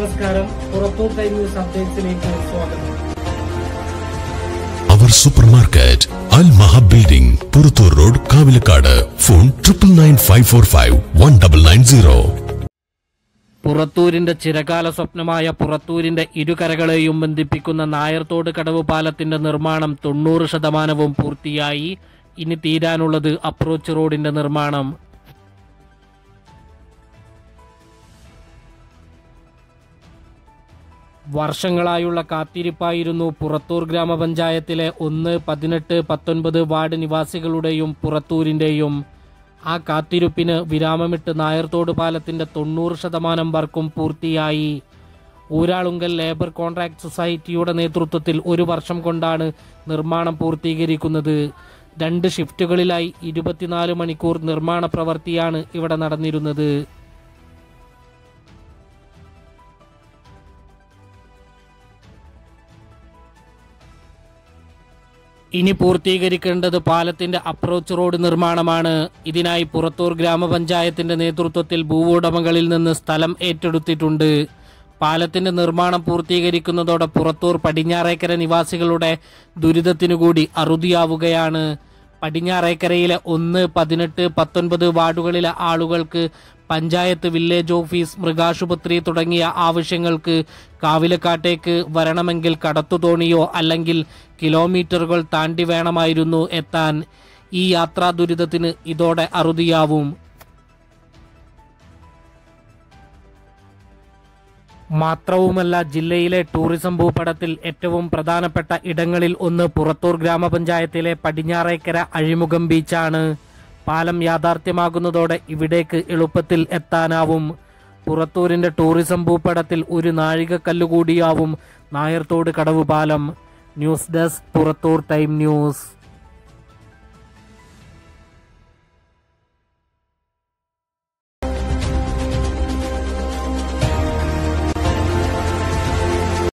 നമസ്കാരം Purathur time news അപ്ഡേറ്റ്സിലേക്ക് സ്വാഗതം അവർ super market Al Maha building Purathur road Kavilakkad phone triple nine five four five one double nine zero പുറത്തൂരിന്റെ ചിരകാല സ്വപ്നമായ പുറത്തൂരിന്റെ ഇരുകരകളെയും ബന്ധിപ്പിക്കുന്ന നായർത്തോട് കടവ് പാലത്തിന്റെ നിർമ്മാണം തൊണ്ണൂറ് ശതമാനവും പൂർത്തിയായി ഇനി തീരാനുള്ളത് അപ്രോച്ച് റോഡിന്റെ നിർമ്മാണം വർഷങ്ങളായുള്ള കാത്തിരിപ്പായിരുന്നു പുറത്തൂർ ഗ്രാമപഞ്ചായത്തിലെ ഒന്ന് പതിനെട്ട് പത്തൊൻപത് വാർഡ് നിവാസികളുടെയും പുറത്തൂരിന്റെയും ആ കാത്തിരിപ്പിന് വിരാമമിട്ട് നായർത്തോട് പാലത്തിന്റെ തൊണ്ണൂറ് ശതമാനം വർക്കും പൂർത്തിയായി ഊരാളുങ്കൽ ലേബർ കോൺട്രാക്ട് സൊസൈറ്റിയുടെ നേതൃത്വത്തിൽ ഒരു വർഷം കൊണ്ടാണ് നിർമ്മാണം പൂർത്തീകരിക്കുന്നത് രണ്ട് ഷിഫ്റ്റുകളിലായി ഇരുപത്തിനാല് മണിക്കൂർ നിർമ്മാണ പ്രവൃത്തിയാണ് ഇവിടെ നടന്നിരുന്നത് ഇനി പൂർത്തീകരിക്കേണ്ടത് പാലത്തിന്റെ അപ്രോച്ച് റോഡ് നിർമ്മാണമാണ് ഇതിനായി പുറത്തൂർ ഗ്രാമപഞ്ചായത്തിന്റെ നേതൃത്വത്തിൽ ഭൂവുടമകളിൽ നിന്ന് സ്ഥലം ഏറ്റെടുത്തിട്ടുണ്ട് പാലത്തിന്റെ നിർമ്മാണം പൂർത്തീകരിക്കുന്നതോടെ പുറത്തൂർ പടിഞ്ഞാറേക്കര നിവാസികളുടെ ദുരിതത്തിനു കൂടി അറുതിയാവുകയാണ് പടിഞ്ഞാറേക്കരയിലെ ഒന്ന് പതിനെട്ട് പത്തൊൻപത് വാർഡുകളിലെ ആളുകൾക്ക് പഞ്ചായത്ത് വില്ലേജ് ഓഫീസ് മൃഗാശുപത്രി തുടങ്ങിയ ആവശ്യങ്ങൾക്ക് കാവിലക്കാട്ടേക്ക് വരണമെങ്കിൽ കടത്തുതോണിയോ അല്ലെങ്കിൽ കിലോമീറ്ററുകൾ താണ്ടി വേണമായിരുന്നു എത്താൻ ഈ യാത്രാ ദുരിതത്തിന് ഇതോടെ അറുതിയാവും മാത്രവുമല്ല ജില്ലയിലെ ടൂറിസം ഭൂപടത്തിൽ ഏറ്റവും പ്രധാനപ്പെട്ട ഇടങ്ങളിൽ ഒന്ന് പുറത്തൂർ ഗ്രാമപഞ്ചായത്തിലെ പടിഞ്ഞാറേക്കര അഴിമുഖം ബീച്ചാണ് പാലം യാഥാർത്ഥ്യമാകുന്നതോടെ ഇവിടേക്ക് എളുപ്പത്തിൽ എത്താനാവും പുറത്തൂരിന്റെ ടൂറിസം ഭൂപടത്തിൽ ഒരു നാഴികക്കല്ലുകൂടിയാവും നായർത്തോട് കടവ് പാലം news desk Purathur time news